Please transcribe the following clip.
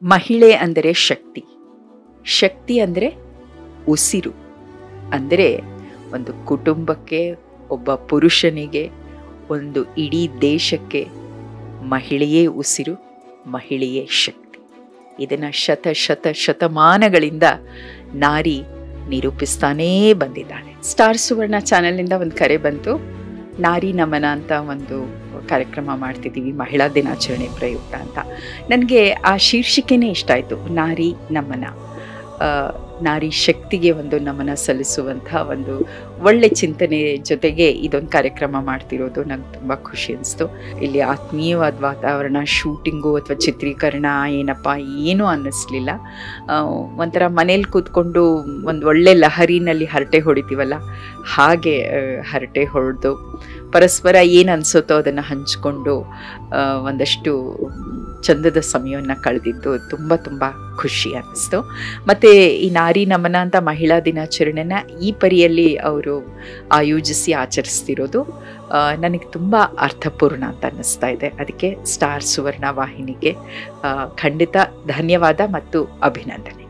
ಮಹಿಳೆ ಅಂದರೆ ಶಕ್ತಿ ಶಕ್ತಿ ಅಂದರೆ ಉಸಿರು ಅಂದರೆ ಒಂದು ಕುಟುಂಬಕ್ಕೆ ಒಬ್ಬ ಪುರುಷನಿಗೆ ಒಂದು ಇಡೀ ದೇಶಕ್ಕೆ ಮಹಿಳೆಯೇ ಉಸಿರು ಮಹಿಳೆಯೇ ಶಕ್ತಿ ಇದನ್ನು ಶತ ಶತ ಶತಮಾನಗಳಿಂದ ನಾರಿ ನಿರೂಪಿಸ್ತಾನೇ ಬಂದಿದ್ದಾಳೆ ಸ್ಟಾರ್ ಸುವರ್ಣ ಚಾನೆಲ್ನಿಂದ ಒಂದು ಕರೆ ಬಂತು ನಾರಿ ನಮನ ಅಂತ ಒಂದು ಕಾರ್ಯಕ್ರಮ ಮಾಡ್ತಿದ್ದೀವಿ ಮಹಿಳಾ ದಿನಾಚರಣೆ ಪ್ರಯುಕ್ತ ಅಂತ ನನಗೆ ಆ ಶೀರ್ಷಿಕೆನೇ ಇಷ್ಟ ಆಯಿತು ನಾರಿ ನಮನ ಆ, ನಾರಿ ಶಕ್ತಿಗೆ ಒಂದು ನಮನ ಸಲ್ಲಿಸುವಂಥ ಒಂದು ಒಳ್ಳೆ ಚಿಂತನೆ ಜೊತೆಗೆ ಇದೊಂದು ಕಾರ್ಯಕ್ರಮ ಮಾಡ್ತಿರೋದು ನಂಗೆ ತುಂಬ ಖುಷಿ ಅನಿಸ್ತು ಇಲ್ಲಿ ಆತ್ಮೀಯವಾದ ವಾತಾವರಣ ಶೂಟಿಂಗು ಅಥವಾ ಚಿತ್ರೀಕರಣ ಏನಪ್ಪ ಏನೂ ಅನ್ನಿಸ್ಲಿಲ್ಲ ಆ, ಒಂಥರ ಮನೇಲಿ ಕೂತ್ಕೊಂಡು ಒಂದು ಒಳ್ಳೆ ಲಹರಿನಲ್ಲಿ ಹರಟೆ ಹೊಡಿತೀವಲ್ಲ ಹಾಗೆ ಆ, ಹರಟೆ ಹೊಡೆದು ಪರಸ್ಪರ ಏನು ಅನಿಸುತ್ತೋ ಅದನ್ನು ಹಂಚಿಕೊಂಡು ಆ, ಒಂದಷ್ಟು ಚಂದದ ಸಮಯವನ್ನು ಕಳೆದಿದ್ದು ತುಂಬ ತುಂಬ ಖುಷಿ ಅನ್ನಿಸ್ತು ಮತ್ತು ಈ ನಾರಿ ನಮನ ಅಂತ ಮಹಿಳಾ ದಿನಾಚರಣೆನ ಈ ಪರಿಯಲ್ಲಿ ಅವರು ಆಯೋಜಿಸಿ ಆಚರಿಸ್ತಿರೋದು ಆ, ನನಗೆ ತುಂಬ ಅರ್ಥಪೂರ್ಣ ಅಂತ ಅನ್ನಿಸ್ತಾ ಇದೆ ಅದಕ್ಕೆ ಸ್ಟಾರ್ ಸುವರ್ಣ ವಾಹಿನಿಗೆ ಆ, ಖಂಡಿತ ಧನ್ಯವಾದ ಮತ್ತು ಅಭಿನಂದನೆ